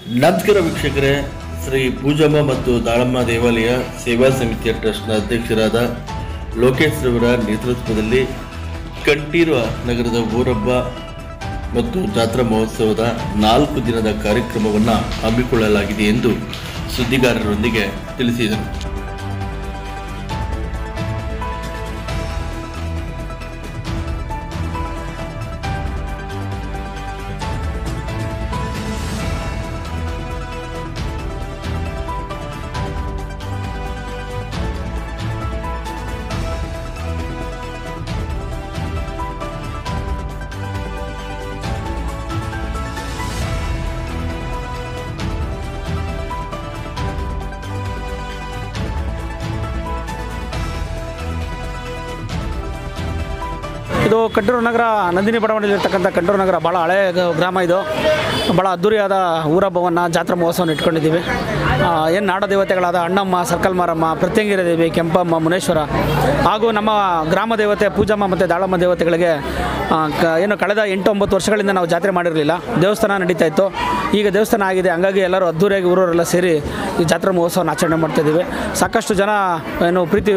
ನಮಸ್ಕಾರ ವೀಕ್ಷಕರೇ ಶ್ರೀ ಪೂಜಮ್ಮ ಮತ್ತು ದಾಳಮ್ಮ ದೇವಾಲಯ ಸೇವಾ ಸಮಿತಿಯ ಟ್ರಸ್ಟ್ನ ಅಧ್ಯಕ್ಷರಾದ ಲೋಕೇಶ್ ರವರ ನೇತೃತ್ವದಲ್ಲಿ ಕಂಠೀರುವ ನಗರದ ಊರಬ್ಬ ಮತ್ತು ಜಾತ್ರಾ ಮಹೋತ್ಸವದ ನಾಲ್ಕು ದಿನದ ಕಾರ್ಯಕ್ರಮವನ್ನು ಹಮ್ಮಿಕೊಳ್ಳಲಾಗಿದೆ ಎಂದು ಸುದ್ದಿಗಾರರೊಂದಿಗೆ ತಿಳಿಸಿದರು ಇದು ಕಂಟೂರು ನಗರ ನಂದಿನಿ ಬಡಾವಣೆಯಲ್ಲಿರ್ತಕ್ಕಂಥ ಕಂಟೂರು ನಗರ ಭಾಳ ಹಳೆಯ ಗ- ಗ್ರಾಮ ಇದು ಭಾಳ ಅದ್ದೂರಿಯಾದ ಊರಹಬ್ಬವನ್ನು ಜಾತ್ರಾ ಮಹೋತ್ಸವವನ್ನು ಇಟ್ಕೊಂಡಿದ್ದೀವಿ ಏನು ನಾಡ ದೇವತೆಗಳಾದ ಅಣ್ಣಮ್ಮ ಸರ್ಕಲ್ ಮಾರಮ್ಮ ಪ್ರತ್ಯಂಗಿರ ದೇವಿ ಕೆಂಪಮ್ಮ ಮುನೇಶ್ವರ ಹಾಗೂ ನಮ್ಮ ಗ್ರಾಮ ದೇವತೆ ಪೂಜಮ್ಮ ಮತ್ತು ದಾಳಮ್ಮ ದೇವತೆಗಳಿಗೆ ಆ, ಕ ಏನು ಕಳೆದ ಎಂಟು ಒಂಬತ್ತು ವರ್ಷಗಳಿಂದ ನಾವು ಜಾತ್ರೆ ಮಾಡಿರಲಿಲ್ಲ ದೇವಸ್ಥಾನ ನಡೀತಾ ಇತ್ತು ಈಗ ದೇವಸ್ಥಾನ ಆಗಿದೆ ಹಂಗಾಗಿ ಎಲ್ಲರೂ ಅದ್ದೂರಿಯಾಗಿ ಊರವರೆಲ್ಲ ಸೇರಿ ಈ ಜಾತ್ರಾ ಮಹೋತ್ಸವನ ಆಚರಣೆ ಮಾಡ್ತಾಯಿದ್ದೀವಿ ಸಾಕಷ್ಟು ಜನ ಏನು ಪ್ರೀತಿ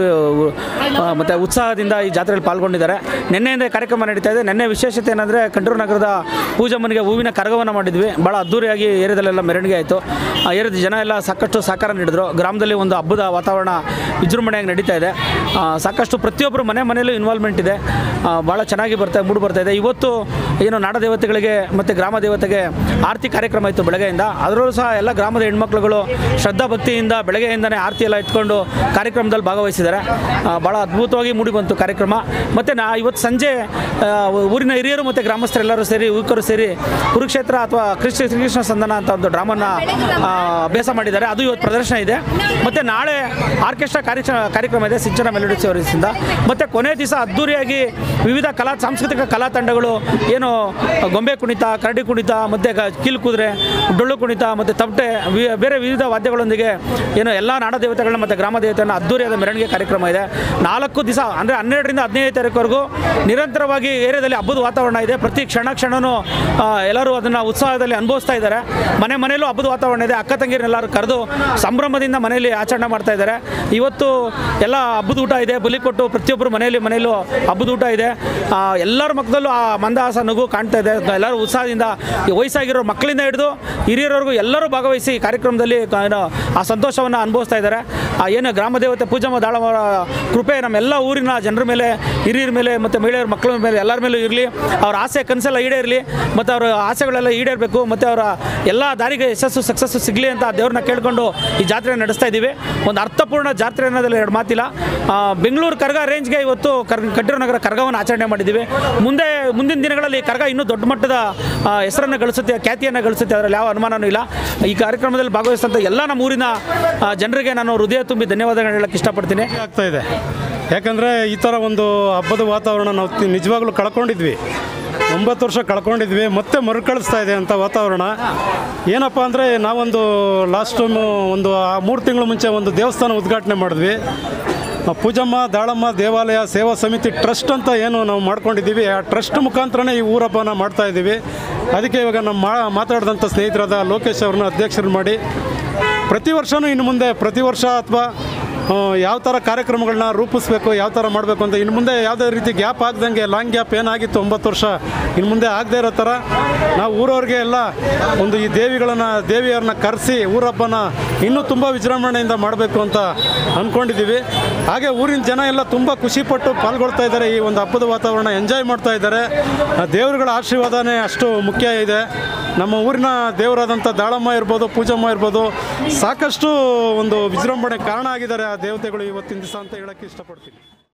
ಆ, ಮತ್ತು ಉತ್ಸಾಹದಿಂದ ಈ ಜಾತ್ರೆಯಲ್ಲಿ ಪಾಲ್ಗೊಂಡಿದ್ದಾರೆ ನಿನ್ನೆಯಿಂದ ಈ ಕಾರ್ಯಕ್ರಮ ನಡೀತಾ ಇದೆ ನಿನ್ನೆ ವಿಶೇಷತೆ ಏನಂದರೆ ಕಂಟೂರು ನಗರದ ಪೂಜಮ್ಮನಿಗೆ ಹೂವಿನ ಕರಗವನ್ನು ಮಾಡಿದ್ವಿ ಭಾಳ ಅದ್ದೂರಿಯಾಗಿ ಏರಿಯಾದಲ್ಲೆಲ್ಲ ಮೆರವಣಿಗೆ ಆಯಿತು ಆ ಏರಿಯಾದ ಜನ ಎಲ್ಲ ಸಾಕಷ್ಟು ಸಹಕಾರ ನೀಡಿದ್ರು ಗ್ರಾಮದಲ್ಲಿ ಒಂದು ಹಬ್ಬದ ವಾತಾವರಣ ವಿಜೃಂಭಣೆಯಾಗಿ ನಡೀತಾ ಇದೆ ಆ, ಸಾಕಷ್ಟು ಪ್ರತಿಯೊಬ್ಬರು ಮನೆ ಮನೆಯಲ್ಲೂ ಇನ್ವಾಲ್ವ್ಮೆಂಟ್ ಇದೆ ಆ, ಭಾಳ ಚೆನ್ನಾಗಿ ಬರ್ತಾ ಮೂಡು ಬರ್ತಾ ಇದೆ ಇವತ್ತು ಏನು ನಾಡ ದೇವತೆಗಳಿಗೆ ಮತ್ತು ಗ್ರಾಮ ದೇವತೆಗೆ ಆರತಿ ಕಾರ್ಯಕ್ರಮ ಇತ್ತು ಬೆಳಗ್ಗೆಯಿಂದ ಅದರಲ್ಲೂ ಸಹ ಎಲ್ಲ ಗ್ರಾಮದ ಹೆಣ್ಮಕ್ಳುಗಳು ಶ್ರದ್ಧಾ ಭಕ್ತಿಯಿಂದ ಬೆಳಗ್ಗೆಯಿಂದನೇ ಆರತಿ ಎಲ್ಲ ಇಟ್ಕೊಂಡು ಕಾರ್ಯಕ್ರಮದಲ್ಲಿ ಭಾಗವಹಿಸಿದ್ದಾರೆ ಆ, ಭಾಳ ಅದ್ಭುತವಾಗಿ ಮೂಡಿ ಬಂತು ಕಾರ್ಯಕ್ರಮ ಮತ್ತು ನಾ ಇವತ್ತು ಸಂಜೆ ಆ, ಊರಿನ ಹಿರಿಯರು ಮತ್ತು ಗ್ರಾಮಸ್ಥರೆಲ್ಲರೂ ಸೇರಿ ಯುವಕರು ಸೇರಿ ಕುರುಕ್ಷೇತ್ರ ಅಥವಾ ಕೃಷ್ಣ ಶ್ರೀಕೃಷ್ಣ ಸಂಧಾನ ಅಂತ ಒಂದು ಡ್ರಾಮನ್ನ ಆ, ಅಭ್ಯಾಸ ಮಾಡಿದ್ದಾರೆ ಅದು ಇವತ್ತು ಪ್ರದರ್ಶನ ಇದೆ ಮತ್ತು ನಾಳೆ ಆರ್ಕೆಸ್ಟ್ರಾ ಕಾರ್ಯಕ್ರಮ ಕಾರ್ಯಕ್ರಮ ಇದೆ ಸಿಂಚನ ಮೆಲೋಡಿಸ್ ಅವರಿಂದ ಮತ್ತು ಕೊನೆ ದಿವಸ ಅದ್ದೂರಿಯಾಗಿ ವಿವಿಧ ಕಲಾ ಸಾಂಸ್ಕೃತಿಕ ಕಲಾ ತಂಡಗಳು ಏನು ಗೊಂಬೆ ಕುಣಿತ ಕರಡಿ ಕುಣಿತ ಮತ್ತು ಕೀಲು ಕುದುರೆ ಡೊಳ್ಳು ಕುಣಿತ ಮತ್ತು ತಮಟೆ ವಿ- ಬೇರೆ ವಿವಿಧ ವಾದ್ಯಗಳೊಂದಿಗೆ ಏನು ಎಲ್ಲ ನಾಡ ದೇವತೆಗಳನ್ನ ಮತ್ತು ಗ್ರಾಮ ದೇವತೆಗಳನ್ನ ಅದ್ದೂರಿಯಾದ ಮೆರವಣಿಗೆ ಕಾರ್ಯಕ್ರಮ ಇದೆ ನಾಲ್ಕು ದಿವಸ ಅಂದರೆ ಹನ್ನೆರಡರಿಂದ ಹದಿನೈದು ತಾರೀಕುವರೆಗೂ ನಿರಂತರವಾಗಿ ಏರಿಯಾದಲ್ಲಿ ಹಬ್ಬದ ವಾತಾವರಣ ಇದೆ ಪ್ರತಿ ಕ್ಷಣ ಕ್ಷಣನೂ ಆ, ಎಲ್ಲರೂ ಅದನ್ನು ಉತ್ಸಾಹದಲ್ಲಿ ಅನುಭವಿಸ್ತಾ ಇದ್ದಾರೆ ಮನೆ ಮನೆಯಲ್ಲೂ ಹಬ್ಬದ ವಾತಾವರಣ ಇದೆ ಅಕ್ಕ ತಂಗಿರನ್ನೆಲ್ಲರೂ ಕರೆದು ಸಂಭ್ರಮದಿಂದ ಮನೆಯಲ್ಲಿ ಆಚರಣೆ ಮಾಡ್ತಾ ಇದ್ದಾರೆ ಇವತ್ತು ಎಲ್ಲ ಹಬ್ಬದ ಊಟ ಇದೆ ಬಲಿ ಕೊಟ್ಟು ಪ್ರತಿಯೊಬ್ಬರು ಮನೆಯಲ್ಲಿ ಮನೆಯಲ್ಲೂ ಹಬ್ಬದ ಊಟ ಇದೆ ಆ, ಎಲ್ಲರ ಮುಖದಲ್ಲೂ ಆ ಮಂದಹಾಸ ನಗು ಕಾಣ್ತಾ ಇದೆ ಎಲ್ಲರೂ ಉತ್ಸಾಹದಿಂದ ಈ ವಯಸ್ಸಾಗಿರೋ ಮಕ್ಕಳಿಂದ ಹಿಡಿದು ಹಿರಿಯರವರೆಗೂ ಎಲ್ಲರೂ ಭಾಗವಹಿಸಿ ಈ ಕಾರ್ಯಕ್ರಮದಲ್ಲಿ ಕ- ಏನು ಆ ಸಂತೋಷವನ್ನು ಅನುಭವಿಸ್ತಾ ಇದ್ದಾರೆ ಆ ಏನು ಗ್ರಾಮ ದೇವತೆ ಪೂಜಮ್ಮ ದಾಳವರ ಕೃಪೆ ನಮ್ಮೆಲ್ಲ ಊರಿನ ಜನರ ಮೇಲೆ ಹಿರಿಯರ ಮೇಲೆ ಮತ್ತು ಮಹಿಳೆಯರ ಮಕ್ಕಳ ಮೇಲೆ ಎಲ್ಲರ ಮೇಲೂ ಇರಲಿ ಅವ್ರ ಆಸೆ ಕನಸೆಲ್ಲ ಈಡೇರಲಿ ಮತ್ತು ಅವರ ಆಸೆಗಳೆಲ್ಲ ಈಡೇರಬೇಕು ಮತ್ತು ಅವರ ಎಲ್ಲ ದಾರಿಗೆ ಯಶಸ್ಸು ಸಕ್ಸಸ್ಸು ಸಿಗಲಿ ಅಂತ ದೇವ್ರನ್ನ ಕೇಳ್ಕೊಂಡು ಈ ಜಾತ್ರೆ ನಡೆಸ್ತಾ ಇದ್ದೀವಿ ಒಂದು ಅರ್ಥಪೂರ್ಣ ಜಾತ್ರೆ ಅನ್ನೋದ್ರಲ್ಲಿ ಎರಡು ಮಾತಿಲ್ಲ ಆ, ಬೆಂಗಳೂರು ಕರ್ಗ ರೇಂಜ್ಗೆ ಇವತ್ತು ಕರ್ ಕಟ್ಟಿರೋ ನಗರ ಕರ್ಗವನ್ನು ಆಚರಣೆ ಮಾಡಿದ್ದೀವಿ ಮುಂದೆ ಮುಂದಿನ ದಿನಗಳಲ್ಲಿ ಕರ್ಗ ಇನ್ನೂ ದೊಡ್ಡ ಮಟ್ಟದ ಆ, ಹೆಸರನ್ನು ಗಳಿಸುತ್ತೆ ಖ್ಯಾತಿಯನ್ನು ಗಳಿಸುತ್ತೆ ಅದರಲ್ಲಿ ಯಾವ ಅನುಮಾನವೂ ಇಲ್ಲ ಈ ಕಾರ್ಯಕ್ರಮದಲ್ಲಿ ಭಾಗವಹಿಸಿದಂಥ ಎಲ್ಲ ನಮ್ಮ ಊರಿನ ಆ, ಜನರಿಗೆ ನಾನು ಹೃದಯ ತುಂಬಿ ಧನ್ಯವಾದಗಳು ಹೇಳಕ್ಕೆ ಇಷ್ಟಪಡ್ತೀನಿ ಆಗ್ತಾ ಇದೆ ಯಾಕಂದರೆ ಈ ಥರ ಒಂದು ಹಬ್ಬದ ವಾತಾವರಣ ನಾವು ತಿ- ನಿಜವಾಗ್ಲೂ ಕಳ್ಕೊಂಡಿದ್ವಿ ಒಂಬತ್ತು ವರ್ಷ ಕಳ್ಕೊಂಡಿದ್ವಿ ಮತ್ತೆ ಮರುಕಳಿಸ್ತಾ ಇದೆ ಅಂತ ವಾತಾವರಣ ಏನಪ್ಪ ಅಂದರೆ ನಾವೊಂದು ಲಾಸ್ಟ್ ಟೈಮು ಒಂದು ಆ ಮೂರು ತಿಂಗಳ ಮುಂಚೆ ಒಂದು ದೇವಸ್ಥಾನ ಉದ್ಘಾಟನೆ ಮಾಡಿದ್ವಿ ಆ ಪೂಜಮ್ಮ ದಾಳಮ್ಮ ದೇವಾಲಯ ಸೇವಾ ಸಮಿತಿ ಟ್ರಸ್ಟ್ ಅಂತ ಏನು ನಾವು ಮಾಡ್ಕೊಂಡಿದ್ದೀವಿ ಆ ಟ್ರಸ್ಟ್ ಮುಖಾಂತರನೇ ಈ ಊರಬ್ಬನ ಮಾಡ್ತಾ ಇದ್ದೀವಿ ಅದಕ್ಕೆ ಇವಾಗ ನಮ್ಮ ಮಾ ಮಾತಾಡಿದಂಥ ಸ್ನೇಹಿತರಾದ ಲೋಕೇಶ್ ಅವ್ರನ್ನ ಅಧ್ಯಕ್ಷರು ಮಾಡಿ ಪ್ರತಿ ವರ್ಷವೂ ಇನ್ನು ಮುಂದೆ ಪ್ರತಿ ವರ್ಷ ಅಥವಾ ಯಾವ ಥರ ಕಾರ್ಯಕ್ರಮಗಳನ್ನ ರೂಪಿಸ್ಬೇಕು ಯಾವ ಥರ ಮಾಡಬೇಕು ಅಂತ ಇನ್ನು ಮುಂದೆ ಯಾವುದೇ ರೀತಿ ಗ್ಯಾಪ್ ಆಗ್ದಂಗೆ ಲಾಂಗ್ ಗ್ಯಾಪ್ ಏನಾಗಿತ್ತು ಒಂಬತ್ತು ವರ್ಷ ಇನ್ನು ಮುಂದೆ ಆಗದೇ ಇರೋ ಥರ ನಾವು ಊರವ್ರಿಗೆ ಎಲ್ಲ ಒಂದು ಈ ದೇವಿಗಳನ್ನು ದೇವಿಯರನ್ನ ಕರೆಸಿ ಊರಬ್ಬನ ಇನ್ನೂ ತುಂಬ ವಿಜೃಂಭಣೆಯಿಂದ ಮಾಡಬೇಕು ಅಂತ ಅಂದ್ಕೊಂಡಿದ್ದೀವಿ ಹಾಗೆ ಊರಿನ ಜನ ಎಲ್ಲ ತುಂಬ ಖುಷಿಪಟ್ಟು ಪಾಲ್ಗೊಳ್ತಾ ಇದ್ದಾರೆ ಈ ಒಂದು ಹಬ್ಬದ ವಾತಾವರಣ ಎಂಜಾಯ್ ಮಾಡ್ತಾ ಇದ್ದಾರೆ ಆ ದೇವರುಗಳ ಆಶೀರ್ವಾದನೇ ಅಷ್ಟು ಮುಖ್ಯ ಇದೆ ನಮ್ಮ ಊರಿನ ದೇವರಾದಂಥ ದಾಳಮ್ಮ ಇರ್ಬೋದು ಪೂಜಮ್ಮ ಇರ್ಬೋದು ಸಾಕಷ್ಟು ಒಂದು ವಿಜೃಂಭಣೆ ಕಾರಣ ಆಗಿದ್ದಾರೆ ಆ ದೇವತೆಗಳು ಇವತ್ತಿನ ದಿವಸ ಅಂತ ಹೇಳಕ್ಕೆ ಇಷ್ಟಪಡ್ತೀನಿ